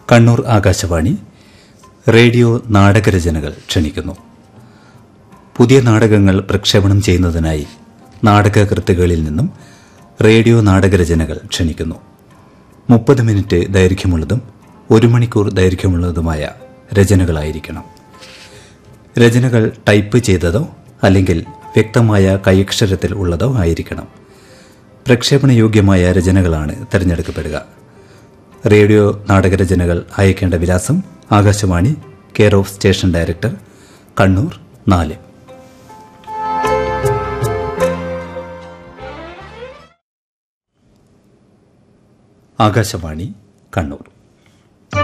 Kannur Akashvani radio നാടകരചനകൾ ക്ഷണിക്കുന്നു പുതിയ നാടകങ്ങൾ പ്രക്ഷേപണം ചെയ്യുന്നതിനായി നാടകകൃത്തുകളിൽ നിന്നും റേഡിയോ നാടകരചനകൾ ക്ഷണിക്കുന്നു മുപ്പത് മിനിറ്റ് ദൈർഘ്യമുള്ളതും ഒരു മണിക്കൂർ ദൈർഘ്യമുള്ളതുമായ രചനകളായിരിക്കണം രചനകൾ ടൈപ്പ് ചെയ്തതോ അല്ലെങ്കിൽ വ്യക്തമായ കൈയക്ഷരത്തിൽ ഉള്ളതോ ആയിരിക്കണം പ്രക്ഷേപണയോഗ്യമായ രചനകളാണ് തിരഞ്ഞെടുക്കപ്പെടുക റേഡിയോ നാടകരചനകൾ അയക്കേണ്ട വിലാസം Akashvani care of station director Kannur നാല് ആകാശവാണി കണ്ണൂർ